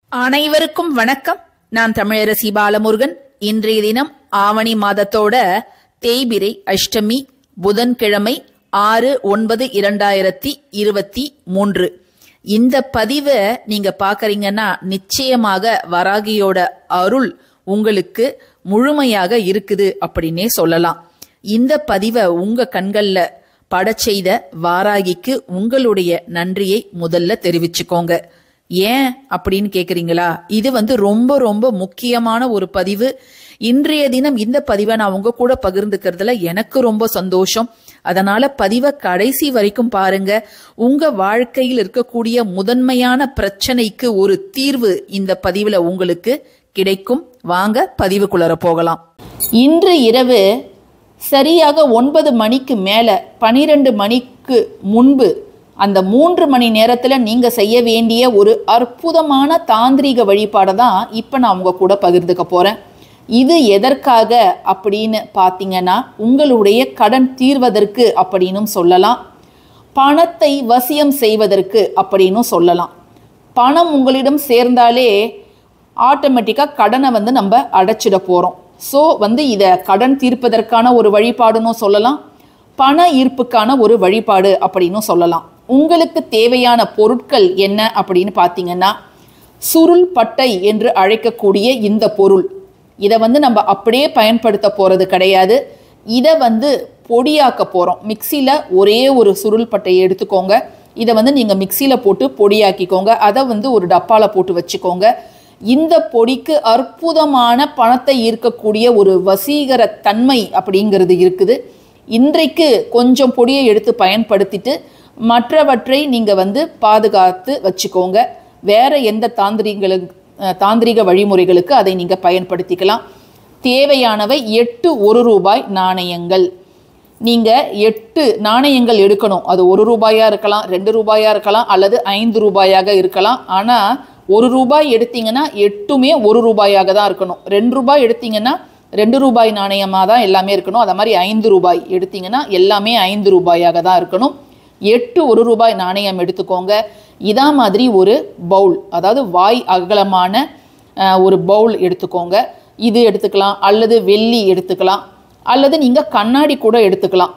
அனைவருக்கும் வணக்கம் நான் தமிழரசி பாலமுருகன் இன்றைய தினம் ஆவணி மாதத்தோட தேய்பிரை அஷ்டமி புதன்கிழமை ஆறு ஒன்பது இரண்டாயிரத்தி இருபத்தி மூன்று இந்த பதிவை நீங்க பாக்குறீங்கன்னா நிச்சயமாக வராகியோட அருள் உங்களுக்கு முழுமையாக இருக்குது அப்படின்னே சொல்லலாம் இந்த பதிவை உங்க கண்கள்ல படச் செய்த வாராகிக்கு உங்களுடைய நன்றியை முதல்ல தெரிவிச்சுக்கோங்க ஏன் அப்படின்னு கேக்குறீங்களா இது வந்து ரொம்ப ரொம்ப முக்கியமான ஒரு பதிவு இன்றைய தினம் இந்த பதிவை நான் உங்க கூட பகிர்ந்துக்கிறதுல எனக்கு ரொம்ப சந்தோஷம் அதனால பதிவை கடைசி வரைக்கும் பாருங்க உங்க வாழ்க்கையில் இருக்கக்கூடிய முதன்மையான பிரச்சனைக்கு ஒரு தீர்வு இந்த பதிவுல உங்களுக்கு கிடைக்கும் வாங்க பதிவுக்குள்ளர போகலாம் இன்று இரவு சரியாக ஒன்பது மணிக்கு மேல பனிரெண்டு மணிக்கு முன்பு அந்த மூன்று மணி நேரத்துல நீங்க செய்ய வேண்டிய ஒரு அற்புதமான தாந்திரீக வழிபாடை தான் இப்ப நான் உங்க கூட பகிர்ந்துக்க போறேன் இது எதற்காக அப்படின்னு பார்த்தீங்கன்னா உங்களுடைய கடன் தீர்வதற்கு அப்படின்னும் சொல்லலாம் பணத்தை வசியம் செய்வதற்கு அப்படின்னும் சொல்லலாம் பணம் உங்களிடம் சேர்ந்தாலே ஆட்டோமேட்டிக்காக கடனை வந்து நம்ம அடைச்சிட போகிறோம் ஸோ வந்து இதை கடன் தீர்ப்பதற்கான ஒரு வழிபாடுன்னு சொல்லலாம் பண ஈர்ப்புக்கான ஒரு வழிபாடு அப்படின்னு சொல்லலாம் உங்களுக்கு தேவையான பொருட்கள் என்ன அப்படின்னு பார்த்தீங்கன்னா சுருள் பட்டை என்று அழைக்கக்கூடிய இந்த பொருள் இதை வந்து நம்ம அப்படியே பயன்படுத்த போகிறது கிடையாது இதை வந்து பொடியாக்க போகிறோம் மிக்சியில் ஒரே ஒரு சுருள் பட்டையை எடுத்துக்கோங்க இதை வந்து நீங்கள் மிக்சியில் போட்டு பொடியாக்கிக்கோங்க அதை வந்து ஒரு டப்பாவில் போட்டு வச்சுக்கோங்க இந்த பொடிக்கு அற்புதமான பணத்தை ஈர்க்கக்கூடிய ஒரு வசீகர தன்மை அப்படிங்கிறது இருக்குது இன்றைக்கு கொஞ்சம் பொடியை எடுத்து பயன்படுத்திட்டு மற்றவற்றை நீங்கள் வந்து பாதுகாத்து வச்சுக்கோங்க வேற எந்த தாந்திரிகளுக்கு தாந்திரிக வழிமுறைகளுக்கு அதை நீங்கள் பயன்படுத்திக்கலாம் தேவையானவை எட்டு ஒரு ரூபாய் நாணயங்கள் நீங்கள் எட்டு நாணயங்கள் எடுக்கணும் அது ஒரு ரூபாயாக இருக்கலாம் ரெண்டு ரூபாயாக இருக்கலாம் அல்லது ஐந்து ரூபாயாக இருக்கலாம் ஆனால் ஒரு ரூபாய் எடுத்தீங்கன்னா எட்டுமே ஒரு ரூபாயாக தான் இருக்கணும் ரெண்டு ரூபாய் எடுத்தீங்கன்னா ரெண்டு ரூபாய் நாணயமாக தான் எல்லாமே இருக்கணும் அதை மாதிரி ஐந்து ரூபாய் எடுத்தீங்கன்னா எல்லாமே ஐந்து ரூபாயாக தான் இருக்கணும் எட்டு ஒரு ரூபாய் நாணயம் எடுத்துக்கோங்க இதா மாதிரி ஒரு பவுல் அதாவது வாய் அகலமான ஒரு பவுல் எடுத்துக்கோங்க இது எடுத்துக்கலாம் அல்லது வெள்ளி எடுத்துக்கலாம் அல்லது நீங்கள் கண்ணாடி கூட எடுத்துக்கலாம்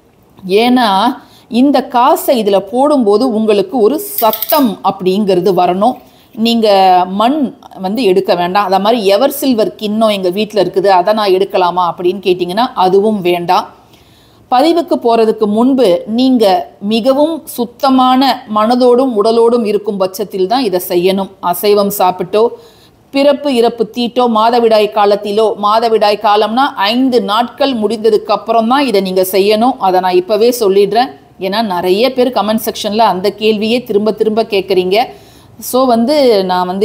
ஏன்னா இந்த காசை இதில் போடும்போது உங்களுக்கு ஒரு சத்தம் அப்படிங்கிறது வரணும் நீங்கள் மண் வந்து எடுக்க வேண்டாம் அதை மாதிரி எவர் சில்வர் கிண்ணம் எங்கள் வீட்டில் இருக்குது அதை நான் எடுக்கலாமா அப்படின்னு கேட்டிங்கன்னா அதுவும் வேண்டாம் பதிவுக்கு போகிறதுக்கு முன்பு நீங்கள் மிகவும் சுத்தமான மனதோடும் உடலோடும் இருக்கும் பட்சத்தில் தான் இதை செய்யணும் அசைவம் சாப்பிட்டோ பிறப்பு இறப்பு தீட்டோ மாதவிடாய் காலத்திலோ மாதவிடாய் காலம்னா ஐந்து நாட்கள் முடிந்ததுக்கு அப்புறம் தான் இதை நீங்கள் செய்யணும் அதை நான் இப்போவே சொல்லிடுறேன் ஏன்னா நிறைய பேர் கமெண்ட் செக்ஷனில் அந்த கேள்வியே திரும்ப திரும்ப கேட்குறீங்க ஸோ வந்து நான் வந்து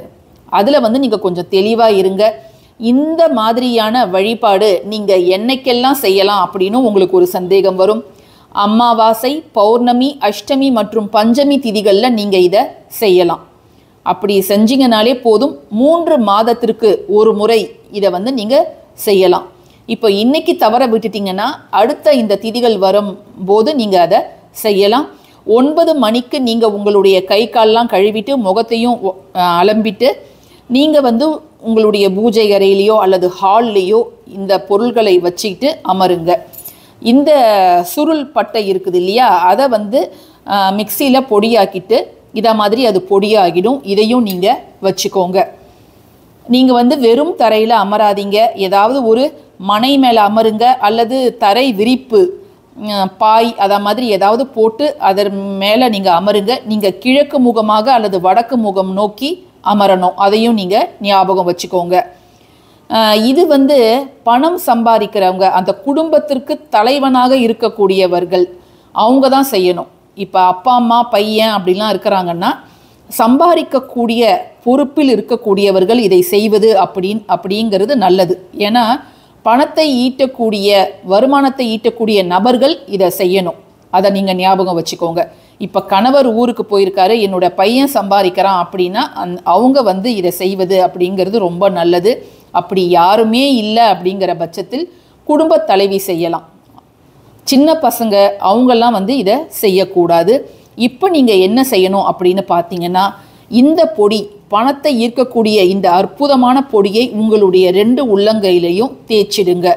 அதில் வந்து நீங்கள் கொஞ்சம் தெளிவாக இருங்க இந்த மாதிரியான வழிபாடு நீங்கள் என்னைக்கெல்லாம் செய்யலாம் அப்படின்னு உங்களுக்கு ஒரு சந்தேகம் வரும் அமாவாசை பௌர்ணமி அஷ்டமி மற்றும் பஞ்சமி திதிகளில் நீங்கள் இதை செய்யலாம் அப்படி செஞ்சீங்கனாலே போதும் மூன்று மாதத்திற்கு ஒரு முறை இதை வந்து நீங்கள் செய்யலாம் இப்போ இன்னைக்கு தவற விட்டுட்டீங்கன்னா அடுத்த இந்த திதிகள் வரும் போது நீங்கள் அதை செய்யலாம் ஒன்பது மணிக்கு நீங்கள் உங்களுடைய கை கால்லாம் கழுவிட்டு முகத்தையும் அலம்பிட்டு நீங்கள் வந்து உங்களுடைய பூஜை அறையிலையோ அல்லது ஹால்லையோ இந்த பொருள்களை வச்சுக்கிட்டு அமருங்க இந்த சுருள் பட்டை இருக்குது இல்லையா அதை வந்து மிக்சியில் பொடியாக்கிட்டு இதை மாதிரி அது பொடியாகிடும் இதையும் நீங்கள் வச்சுக்கோங்க நீங்கள் வந்து வெறும் தரையில் அமராதீங்க ஏதாவது ஒரு மனை மேலே அமருங்க அல்லது தரை விரிப்பு பாய் அதை மாதிரி ஏதாவது போட்டு அதன் மேலே நீங்கள் அமருங்க நீங்கள் கிழக்கு முகமாக அல்லது வடக்கு முகம் நோக்கி அமரணும் அதையும் நீங்கள் ஞாபகம் வச்சுக்கோங்க இது வந்து பணம் சம்பாதிக்கிறவங்க அந்த குடும்பத்திற்கு தலைவனாக இருக்கக்கூடியவர்கள் அவங்க தான் செய்யணும் இப்போ அப்பா அம்மா பையன் அப்படிலாம் இருக்கிறாங்கன்னா சம்பாதிக்கக்கூடிய பொறுப்பில் இருக்கக்கூடியவர்கள் இதை செய்வது அப்படின் அப்படிங்கிறது நல்லது ஏன்னா பணத்தை ஈட்டக்கூடிய வருமானத்தை ஈட்டக்கூடிய நபர்கள் இதை செய்யணும் அதை நீங்கள் ஞாபகம் வச்சுக்கோங்க இப்போ கணவர் ஊருக்கு போயிருக்காரு என்னோட பையன் சம்பாதிக்கிறான் அப்படின்னா அந் அவங்க வந்து இதை செய்வது அப்படிங்கிறது ரொம்ப நல்லது அப்படி யாருமே இல்லை அப்படிங்கிற பட்சத்தில் குடும்ப தலைவி செய்யலாம் சின்ன பசங்க அவங்கெல்லாம் வந்து இதை செய்யக்கூடாது இப்போ நீங்கள் என்ன செய்யணும் அப்படின்னு பார்த்தீங்கன்னா இந்த பொடி பணத்தை ஈர்க்கக்கூடிய இந்த அற்புதமான பொடியை உங்களுடைய ரெண்டு உள்ளங்கையிலையும் தேய்ச்சிடுங்க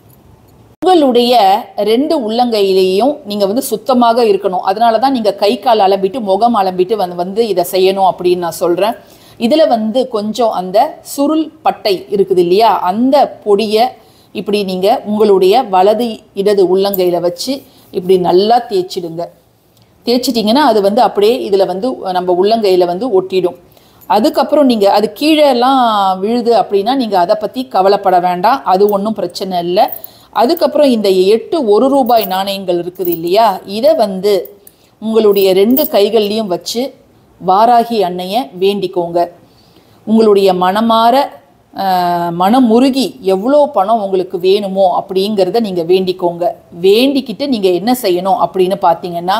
உங்களுடைய ரெண்டு உள்ளங்கையிலையும் நீங்கள் வந்து சுத்தமாக இருக்கணும் அதனால தான் நீங்கள் கை கால் அலம்பிட்டு முகம் அலம்பிட்டு வந்து வந்து இதை செய்யணும் அப்படின்னு நான் சொல்கிறேன் இதில் வந்து கொஞ்சம் அந்த சுருள் பட்டை இருக்குது இல்லையா அந்த பொடியை இப்படி நீங்கள் உங்களுடைய வலது இடது உள்ளங்கையில் வச்சு இப்படி நல்லா தேய்ச்சிடுங்க தேய்ச்சிட்டிங்கன்னா அது வந்து அப்படியே இதில் வந்து நம்ம உள்ளங்கையில் வந்து ஒட்டிடும் அதுக்கப்புறம் நீங்கள் அது கீழெல்லாம் விழுது அப்படின்னா நீங்கள் அதை பற்றி கவலைப்பட வேண்டாம் அது ஒன்றும் பிரச்சனை இல்லை அதுக்கப்புறம் இந்த எட்டு ஒரு ரூபாய் நாணயங்கள் இருக்குது இல்லையா இதை வந்து உங்களுடைய ரெண்டு கைகள்லையும் வச்சு வாராகி அன்னையை வேண்டிக்கோங்க உங்களுடைய மனமாற ஆஹ், மனமுருகி எவ்வளோ பணம் உங்களுக்கு வேணுமோ அப்படிங்கிறத நீங்கள் வேண்டிக்கோங்க வேண்டிக்கிட்டு நீங்கள் என்ன செய்யணும் அப்படின்னு பார்த்தீங்கன்னா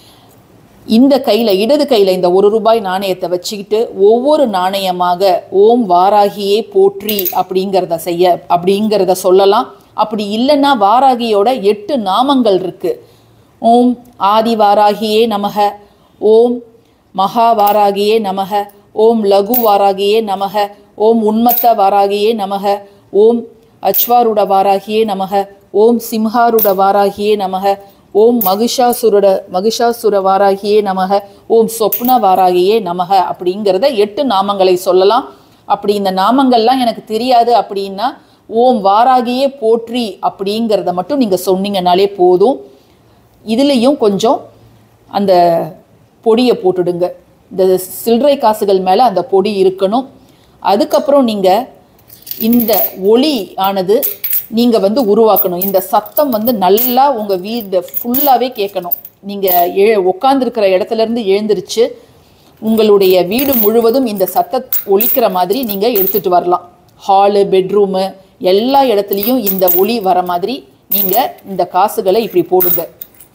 இந்த கையில் இடது கையில் இந்த ஒரு ரூபாய் நாணயத்தை வச்சுக்கிட்டு ஒவ்வொரு நாணயமாக ஓம் வாராகியே போற்றி அப்படிங்கிறத செய்ய அப்படிங்கிறத சொல்லலாம் அப்படி இல்லைன்னா வாராகியோட எட்டு நாமங்கள் இருக்கு ஓம் ஆதி வாராகியே நமக ஓம் மகா வாராகியே நமக ஓம் லகு வாராகியே நமக ஓம் உன்மத்த வாராகியே நமக ஓம் அச்வாருட வாராகியே நமக ஓம் சிம்ஹாருட வாராகியே நமக ஓம் மகிஷாசுருட மகிஷாசுர வாராகியே நமக ஓம் சொப்ன வாராகியே நமக அப்படிங்கிறத எட்டு நாமங்களை சொல்லலாம் அப்படி இந்த நாமங்கள்லாம் எனக்கு தெரியாது அப்படின்னா ஓம் வாராகியே போற்றி அப்படிங்கிறத மட்டும் நீங்கள் சொன்னீங்கனாலே போதும் இதுலேயும் கொஞ்சம் அந்த பொடியை போட்டுடுங்க இந்த சில்லறை காசுகள் மேலே அந்த பொடி இருக்கணும் அதுக்கப்புறம் நீங்கள் இந்த ஒளி ஆனது நீங்கள் வந்து உருவாக்கணும் இந்த சத்தம் வந்து நல்லா உங்கள் வீடு ஃபுல்லாகவே கேட்கணும் நீங்கள் எ உட்காந்துருக்கிற இடத்துலேருந்து எழுந்திருச்சு உங்களுடைய வீடு முழுவதும் இந்த சத்த ஒலிக்கிற மாதிரி நீங்கள் எடுத்துகிட்டு வரலாம் ஹாலு பெட்ரூமு எல்லா இடத்துலையும் இந்த ஒளி வர மாதிரி நீங்கள் இந்த காசுகளை இப்படி போடுங்க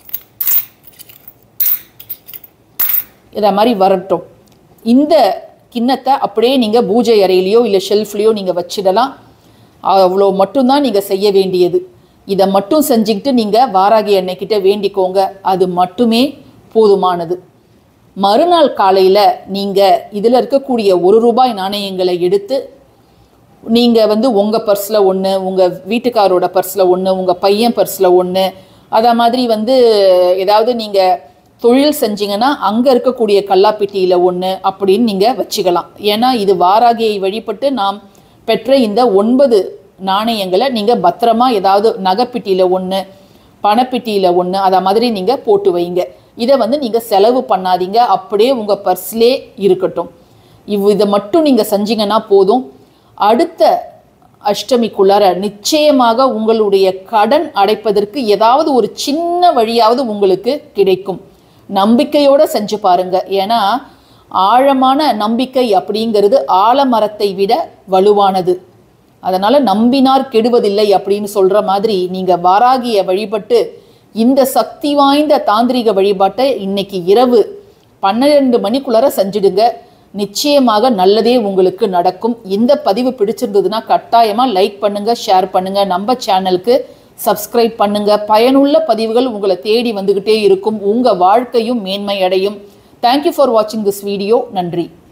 இதை மாதிரி வரட்டும் இந்த கிண்ணத்தை அப்படியே நீங்கள் பூஜை அறையிலையோ இல்லை ஷெல்ஃப்லேயோ நீங்கள் வச்சிடலாம் அவ்வளோ மட்டும்தான் நீங்கள் செய்ய வேண்டியது இதை மட்டும் செஞ்சுக்கிட்டு நீங்கள் வாராகி அன்னைக்கிட்ட வேண்டிக்கோங்க அது மட்டுமே போதுமானது மறுநாள் காலையில் நீங்கள் இதில் இருக்கக்கூடிய ஒரு ரூபாய் நாணயங்களை எடுத்து நீங்கள் வந்து உங்கள் பர்ஸில் ஒன்று உங்கள் வீட்டுக்காரோட பர்ஸில் ஒன்று உங்கள் பையன் பர்ஸில் ஒன்று அதை மாதிரி வந்து ஏதாவது நீங்கள் தொழில் செஞ்சீங்கன்னா அங்கே இருக்கக்கூடிய கல்லாப்பெட்டியில் ஒன்று அப்படின்னு நீங்கள் வச்சுக்கலாம் ஏன்னா இது வாராகியை வழிபட்டு நாம் பெற்ற இந்த ஒன்பது நாணயங்களை நீங்கள் பத்திரமா ஏதாவது நகைப்பெட்டியில் ஒன்று பணப்பெட்டியில் ஒன்று அதை மாதிரி நீங்கள் போட்டு வைங்க இதை வந்து நீங்கள் செலவு பண்ணாதீங்க அப்படியே உங்கள் பர்ஸ்லே இருக்கட்டும் இவ் இதை மட்டும் நீங்கள் செஞ்சீங்கன்னா போதும் அடுத்த அஷ்டமிக்குள்ளார நிச்சயமாக உங்களுடைய கடன் அடைப்பதற்கு ஏதாவது ஒரு சின்ன வழியாவது உங்களுக்கு கிடைக்கும் நம்பிக்கையோட செஞ்சு பாருங்க ஏன்னா ஆழமான நம்பிக்கை அப்படிங்கிறது ஆலமரத்தை விட வலுவானது அதனால நம்பினார் கெடுவதில்லை அப்படின்னு சொல்ற மாதிரி நீங்க வாராகிய வழிபட்டு இந்த சக்தி வாய்ந்த தாந்திரிக வழிபாட்டை இன்னைக்கு இரவு பன்னிரெண்டு மணிக்குள்ளார செஞ்சிடுங்க நிச்சயமாக நல்லதே உங்களுக்கு நடக்கும் இந்த பதிவு பிடிச்சிருந்ததுன்னா கட்டாயமா லைக் பண்ணுங்க ஷேர் பண்ணுங்க நம்ம சேனலுக்கு சப்ஸ்கிரைப் பண்ணுங்க பயனுள்ள பதிவுகள் உங்களை தேடி வந்துகிட்டே இருக்கும் உங்க வாழ்க்கையும் மேன்மை அடையும் தேங்க்யூ ஃபார் வாட்சிங் திஸ் வீடியோ நன்றி